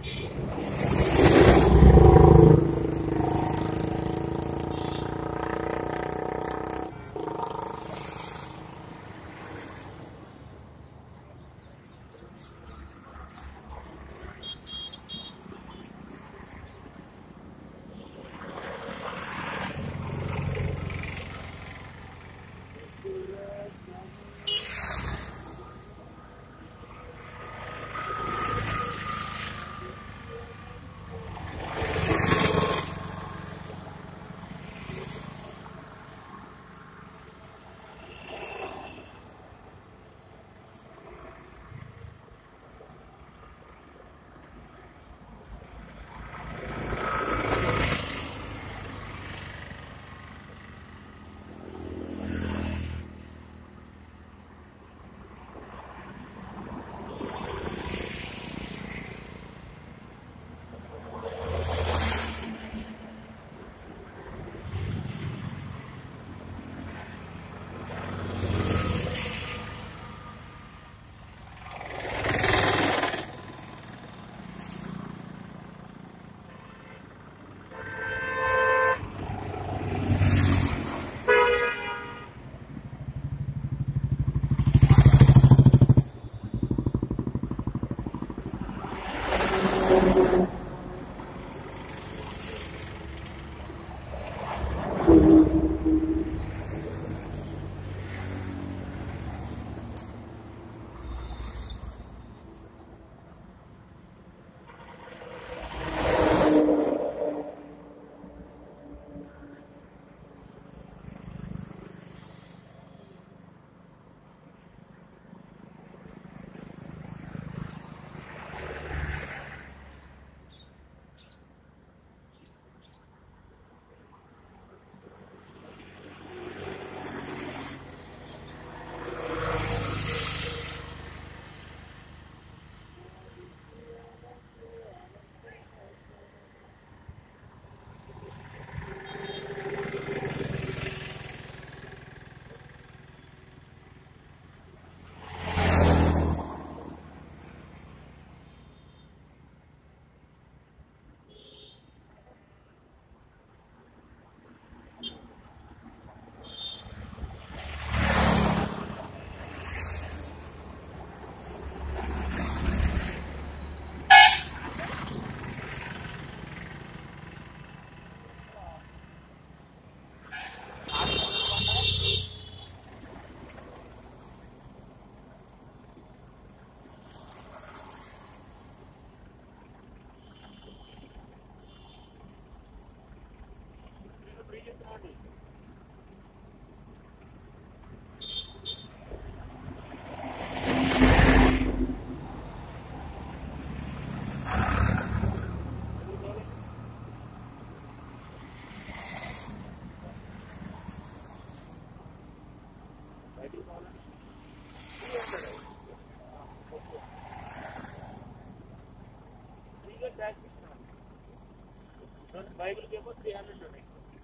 బైబిల్కి ఏమో three hundred ఉన్నాయి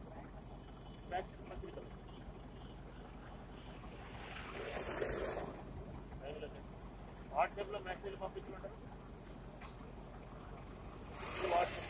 back పత్రికలు బైబిల్ అంటే వాట్సాప్లో మెసేజ్ పంపించమంటారు ఇది వాట్సాప్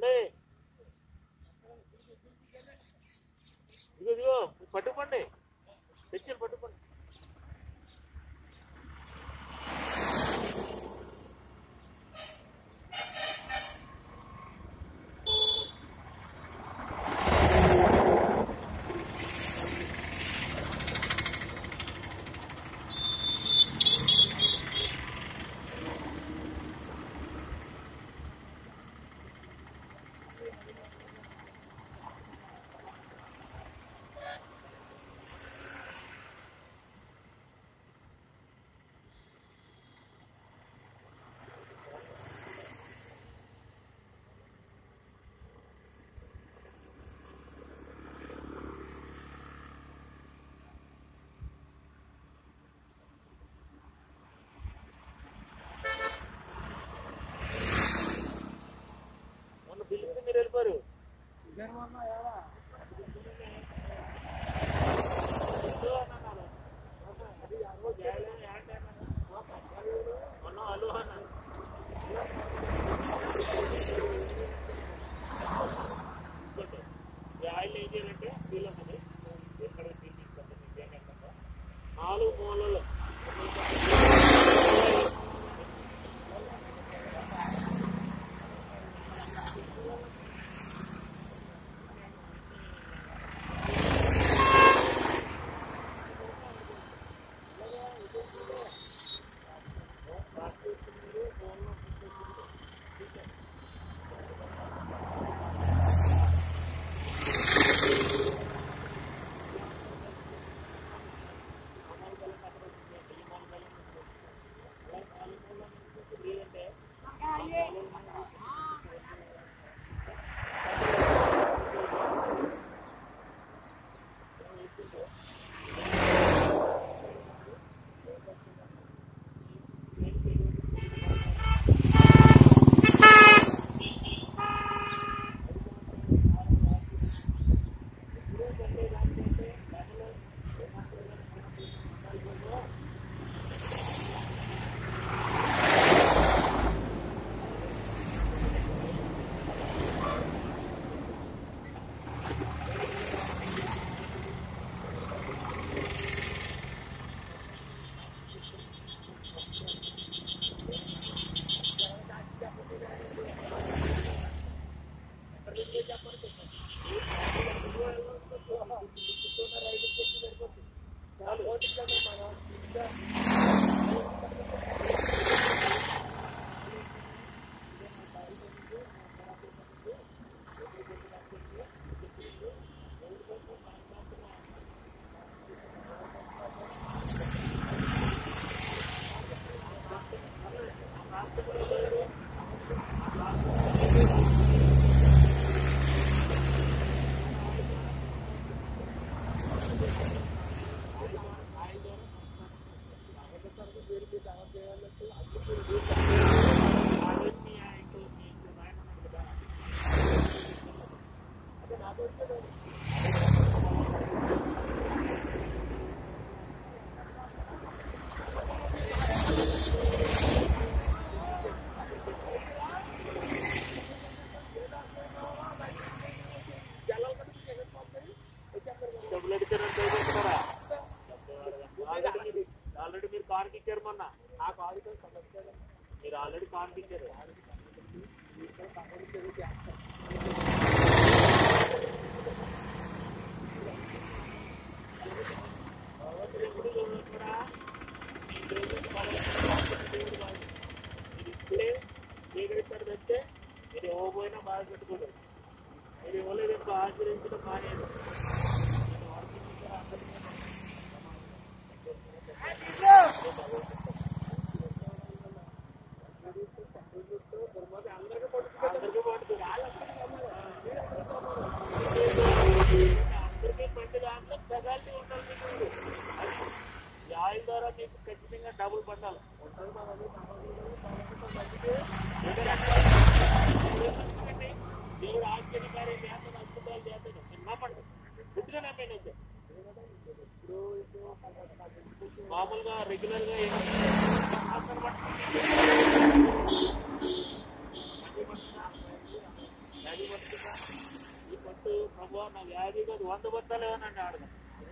ఏమండి ఇదిగో ఇదిగో పట్టుకోండి తెచ్చారు పట్టుకోండి మొన్న బిల్లు మీరు వెళ్ళిపోయారు మొన్న హలో అన్నారు ఇంకోటి, ఈ ఆయిల్ ఏం చేయాలంటే బిల్ ఉన్నది ఎక్కడ బిల్ తీసుకుంటే మీకు ఏం ఏంటంటే నాలుగు మూలలు డబ్బులు అడిగారంటే ఇవ్వకపోతారా? ఆల్రెడీ మీరు- ఆల్రెడీ మీరు కార్కి ఇచ్చారు మొన్న ఆ కాలుతో సమస్య మీరు ఆల్రెడీ కార్కి ఇచ్చారు ఎప్పుడు కూడా ఈ దేవుడి పాలన మీరు ఇప్పుడే స్వీకరించారు తప్పితే మీరు ఇవ్వబోయినా బాధ పెట్టుకోలేదు మీరు ఇవ్వలేదని ఆచరించడం మానేది నేను వాడికి ఇచ్చారు అందరికీ అందరికీ పడుతుంది అందరికీ పండు దాంట్లో స్పెషాలిటీ ఉండాలి మీకు అది ఈ ఆయిల్ ద్వారా మీకు ఖచ్చితంగా డబుల్ పండాలి దేవుడు ఆశ్చర్యకార్యం చేస్తాడు అద్భుతాలు చేస్తాడు మీరు నమ్మండి గుడ్డుగా నమ్మేనంతే మామూలుగా రెగ్యులర్ గా ఏమైనా ప్రభు నా వ్యాధి కాదు వంద బత్తాలు ఏమన్నా అడగ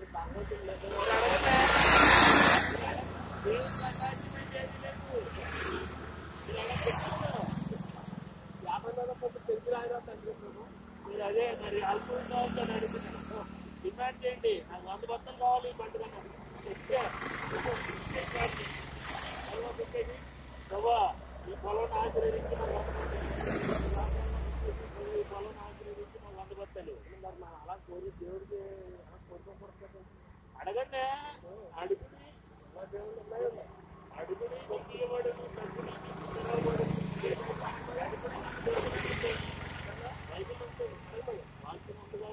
మీరు అదే మరి అల్పంగా ఉందని అడుగుతున్నాను డిమాండ్ చేయండి నాకు వంద బత్తాలు కావాలి ఈ పండుగ చెప్తే ప్రభా ఈ పొలం ఆశీర్వదించిన ఈ పొలం ఆశీర్వదించిన వంద బత్తాలు మరి మనం అలా కోరి దేవుడికి కోరుకోకూడదు అడగండి అడుగుని అడుగుని ఒక్కీయబడు బైబిల్ ఉంటుంది బైబిల్ వాక్యం ఉంటుంది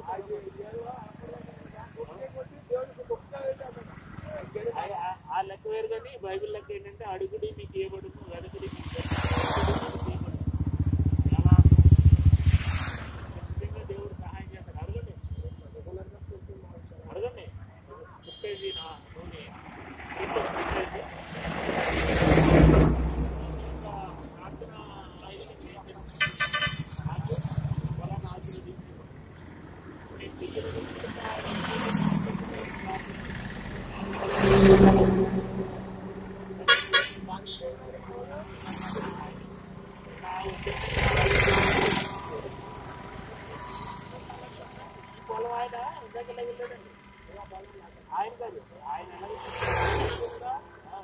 ఆ- ఆ- ఆ లెక్క వేరు కానీ బైబిల్ లెక్క ఏంటంటే అడుగుడి మీకు ఇవ్వబడును వెదకుడి మీకు దొరుకును. చాలా ఖచ్చితంగా దేవుడు సహాయం చేస్తాడు అడగండి అడగండి ముప్పేది నా నూనె ఇంకో ముప్పేది. ఇంకా ప్రార్థన ఆయుధం ఏంటంటే నాకు ఫలానా ఆశీర్వదించు. నేను చెయ్యను. ఈ పొలం ఆయన ఇందాక ఇలా వెళ్ళాడండి ఆయన కాదు ఆయన ఎలా వెళ్ళాడు? ఆ,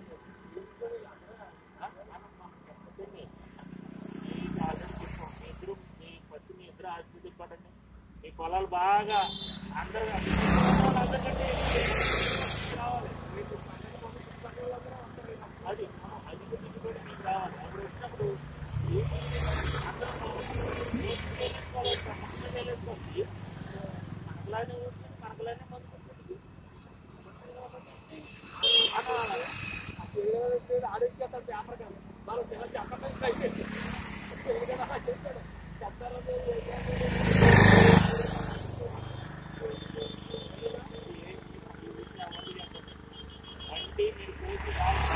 ఆ, మనం చెప్పండి. ఈ కాదని చెప్పాం. మీ ఇద్దరు మీ పత్తి మీ ఇద్దరు ఆశీర్వదించ పడండి మీ పొలాలు బాగా అందరూ అందరికంటే రావాలి అది అది దిగుబడి మీకు రావాలి అప్పుడు వచ్చినప్పుడు ఏ అందరూ ఏ చేసుకోవాలి సమస్య చేసుకోవాలి మనకులానే ఉంటుంది మనకులానే మందు ఉంటుంది వంటి మీరు పోసి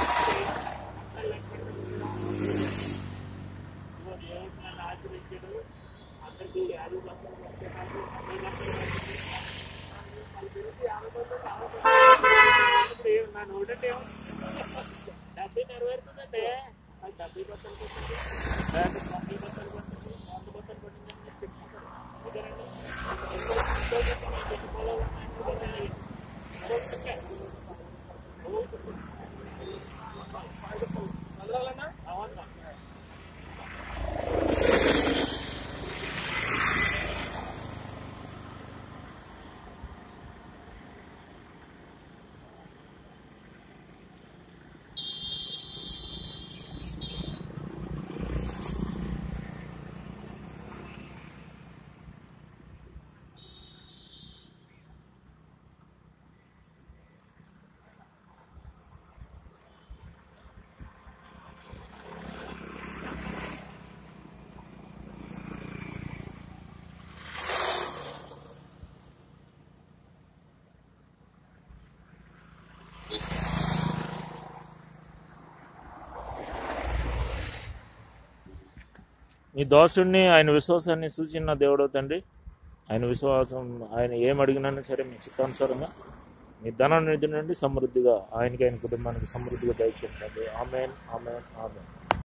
దేవుడు నన్ను ఆశ్రయించాడు అందరికీ యాభై లక్షలు వస్తే నాకు అరవై లక్షలు వచ్చింది. ఇప్పుడు ఏం నా నోటంటే ఏమో డెబ్బై నెరవేరుతుందండి నాకు డెబ్బై బట్టలు పట్టింది లేదంటే తొంభై బట్టలు పట్టింది వంద బట్టలు పట్టిందని నేను చెప్తున్నాను ఓకేనండి ఇంకో పొలాలు ఉన్నాయి, ఇంకో పొలాలు ఉన్నాయి. ఇంకో చెప్పే. ఇంకో చెప్పే. అవునా నీ దోషుణ్ణి ఆయన విశ్వాసాన్ని సూచించిన దేవుడు తండ్రి ఆయన విశ్వాసం ఆయన ఏం అడిగినా సరే మీ చిత్తానుసారంగా మీ ధన నిధి నుండి సమృద్ధిగా ఆయనకి ఆయన కుటుంబానికి సమృద్ధిగా దయచేయండి ఆమెన్ ఆమెన్ ఆమెన్